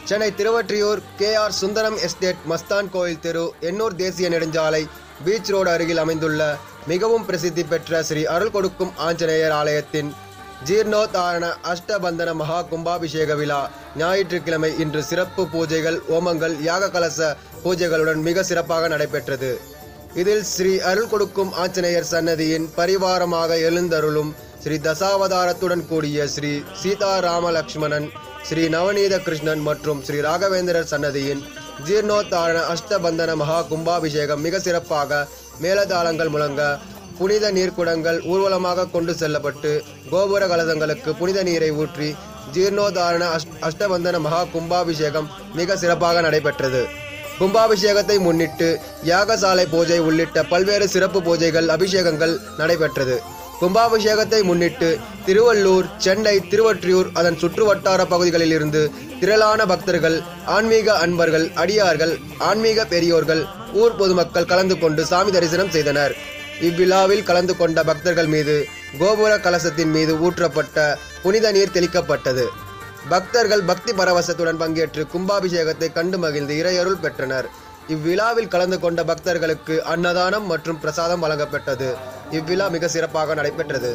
Chennai Thiruvottiyur K R Sundaram estate Mastan கோயில் தெரு எண்ணூர் தேசிய நெடுஞ்சாலை பீச் ரோடு அருகில் அமைந்துள்ள மிகவும் பிரசித்தி பெற்ற ஸ்ரீ அருள் கொடுக்கும் ஆஞ்சநேயர் ஆலயத்தின் ஜீர்ணோத்தாரண அஷ்டபந்தன மகா கும்பாபிஷேக விழா ஞாயிற்றுக்கிழமை இன்று சிறப்பு பூஜைகள் ஓமங்கள் யாக கலச பூஜைகளுடன் மிக சிறப்பாக நடைபெற்றது இதில் ஸ்ரீ அருள் கொடுக்கும் ஆஞ்சநேயர் சன்னதியின் பரிவாரமாக எழுந்தருளும் ஸ்ரீ தசாவதாரத்துடன் கூடிய ஸ்ரீ சீதாராம லக்ஷ்மணன் ஸ்ரீ நவநீத கிருஷ்ணன் மற்றும் ஸ்ரீ ராகவேந்திரர் சன்னதியின் ஜீர்ணோத்தாரண அஷ்டபந்தன மகா கும்பாபிஷேகம் மிக சிறப்பாக மேலதாளங்கள் முழங்க புனித நீர்க்குடங்கள் ஊர்வலமாக கொண்டு செல்லப்பட்டு கோபுர கலசங்களுக்கு புனித நீரை ஊற்றி ஜீர்ணோதாரண அஷ்- அஷ்டபந்தன மகா கும்பாபிஷேகம் மிக சிறப்பாக நடைபெற்றது கும்பாபிஷேகத்தை முன்னிட்டு யாகசாலை பூஜை உள்ளிட்ட பல்வேறு சிறப்பு பூஜைகள் அபிஷேகங்கள் நடைபெற்றது கும்பாபிஷேகத்தை முன்னிட்டு திருவள்ளூர் சென்னை திருவொற்றியூர் அதன் சுற்றுவட்டார பகுதிகளில் இருந்து திரளான பக்தர்கள் ஆன்மீக அன்பர்கள் அடியார்கள் ஆன்மீக பெரியோர்கள் ஊர் பொதுமக்கள் கலந்து கொண்டு சாமி தரிசனம் செய்தனர் இவ்விழாவில் கலந்து கொண்ட பக்தர்கள் மீது கோபுர கலசத்தின் மீது ஊற்றப்பட்ட புனித நீர் தெளிக்கப்பட்டது பக்தர்கள் பக்தி பரவசத்துடன் பங்கேற்று கும்பாபிஷேகத்தை கண்டு மகிழ்ந்து இறையருள் பெற்றனர் இவ்விழாவில் கலந்து கொண்ட பக்தர்களுக்கு அன்னதானம் மற்றும் பிரசாதம் வழங்கப்பட்டது இவ்விழா மிக சிறப்பாக நடைபெற்றது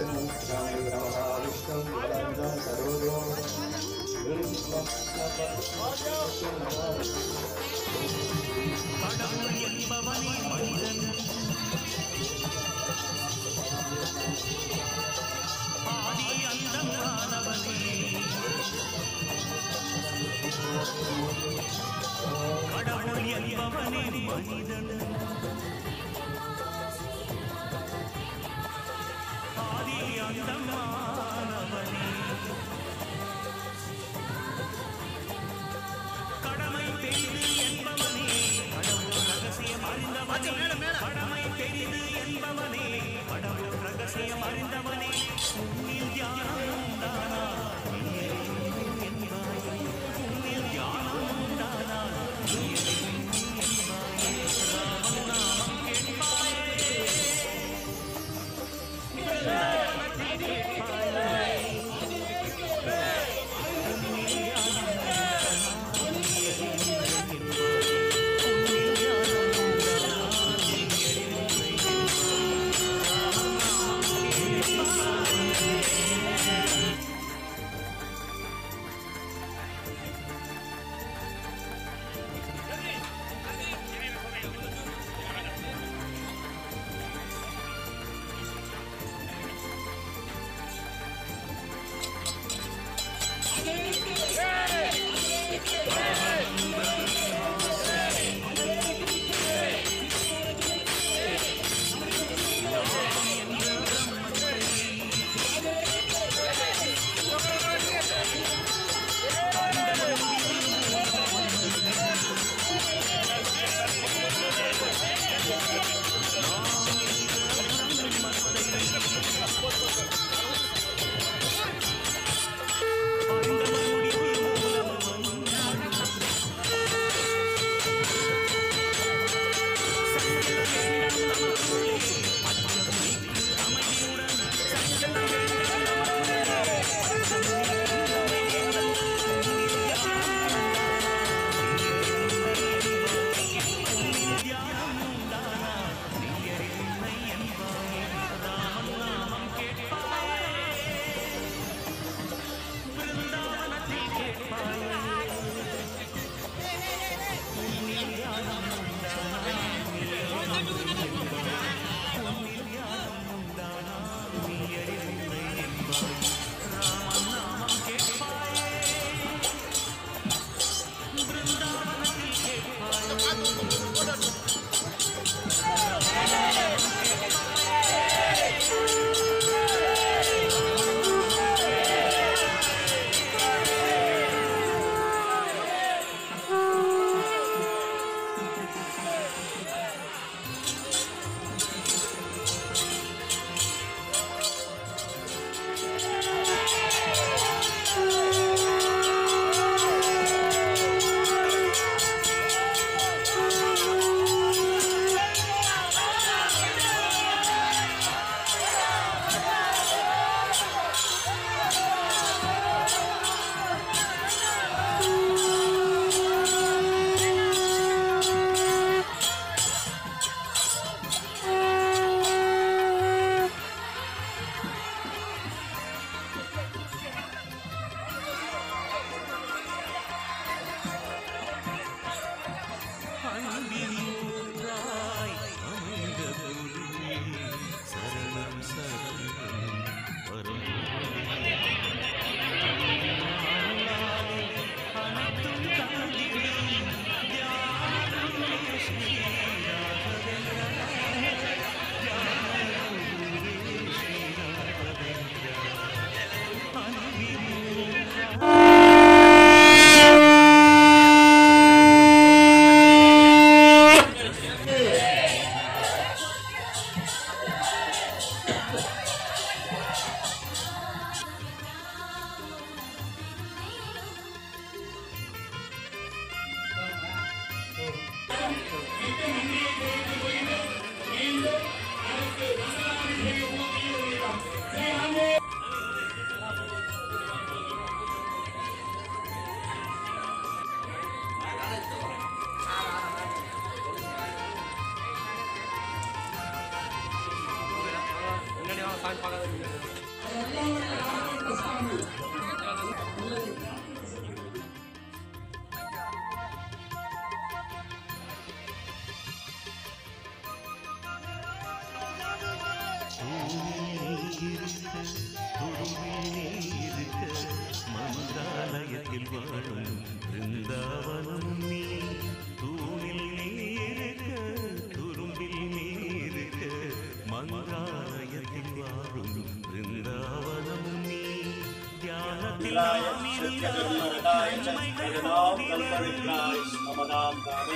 மந்திராலயத்தில் வாழும் பிருந்தாவனம் நீ தூணில் நீருக்க துரும்பில் நீருக்க மந்திராலயத்தில் வாழும் பிருந்தாவனம் நீ தியானத்தில் நாம் இருந்தால் நன்மைகள் கோடி வரும்.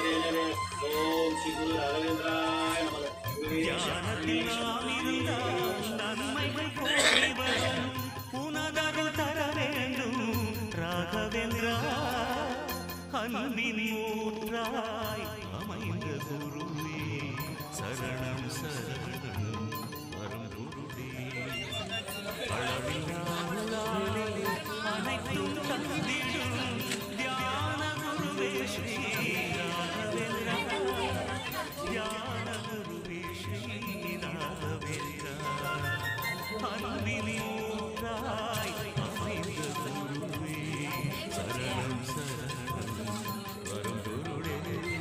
தியானத்தில் நாம் இருந்தால் நன்மைகள் கோடி வரும். உனதருள் தர வேண்டும் ராகவேந்திரா அன்பின் ஊற்றாய் அமைந்த குருவே சரணம் சரணம் வரும் குருவே அளவில்லாமலே அனைத்தும் தந்திடும் தியான குருவே ஸ்ரீ ராகவேந்திரா தியான குருவே ஸ்ரீ ராகவேந்திரா அன்பின் ஊற்றாய் அமைந்த குருவே சரணம் சரணம் வரும் குருடே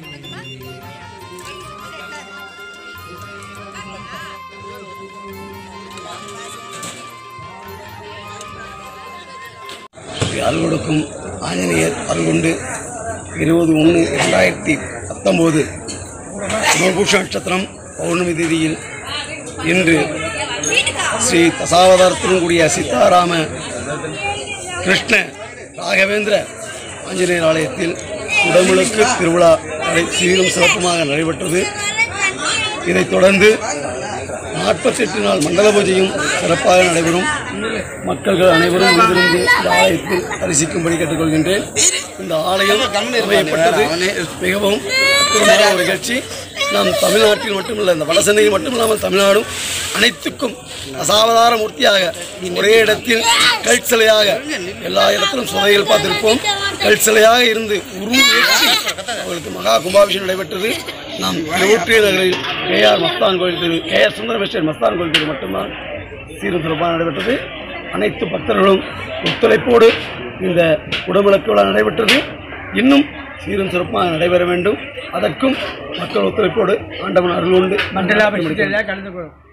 ஸ்ரீ அருள் கொடுக்கும் ஆஞ்சநேயர் அருள் கொண்டு இருபது ஒன்று இரண்டாயிரத்தி பத்தொம்போது நவபூஷ நட்சத்திரம் பௌர்ணமி தேதியில் இன்று ஸ்ரீ தசாவதாரத்துடன் கூடிய சீதாராம கிருஷ்ண ராகவேந்திர ஆஞ்சநேயர் ஆலயத்தில் உடமுழுக்கு திருவிழா நடை- சீரும் சிறப்புமாக நடைபெற்றது இதைத் தொடர்ந்து நாற்பத்தெட்டு நாள் மண்டல பூஜையும் சிறப்பாக நடைபெறும் மக்கள்கள் அனைவரும் வந்திருந்து இந்த ஆலயத்தில் தரிசிக்கும்படி கேட்டுக்கொள்கின்றேன் இந்த ஆலயம் அமையப்பட்டது மிகவும் அற்புதமான ஒரு நிகழ்ச்சி நம் தமிழ்நாட்டில் மட்டுமல்ல இந்த வடசென்னையில் மட்டுமில்லாமல் தமிழ்நாடும் அனைத்துக்கும் அசாவதார மூர்த்தியாக ஒரே இடத்தில் கல் சிலையாக எல்லா இடத்திலும் சுதைகள் பார்த்திருப்போம் கல் சிலையாக இருந்து உருவேற்றி அவர்களுக்கு மகா கும்பாபிஷேகம் நடைபெற்றது நாம் திருவொற்றிய நகரில் கேஆர் மஸ்தான் கோயில் தெரு கேஆர் சுந்தரமேஸ்வர் மஸ்தான் கோயில் தெரு மட்டும்தான் சீரும் சிறப்பாக நடைபெற்றது அனைத்து பக்தர்களும் ஒத்துழைப்போடு இந்த உடம்புலக்கு விழா நடைபெற்றது இன்னும் சீரும் சிறப்பாக நடைபெற வேண்டும் அதற்கும் மக்கள் ஒத்துழைப்போடு ஆண்டவன் அருள் உண்டு மண்டலாபிஷேகத்தில் கலந்து கொள்ளும்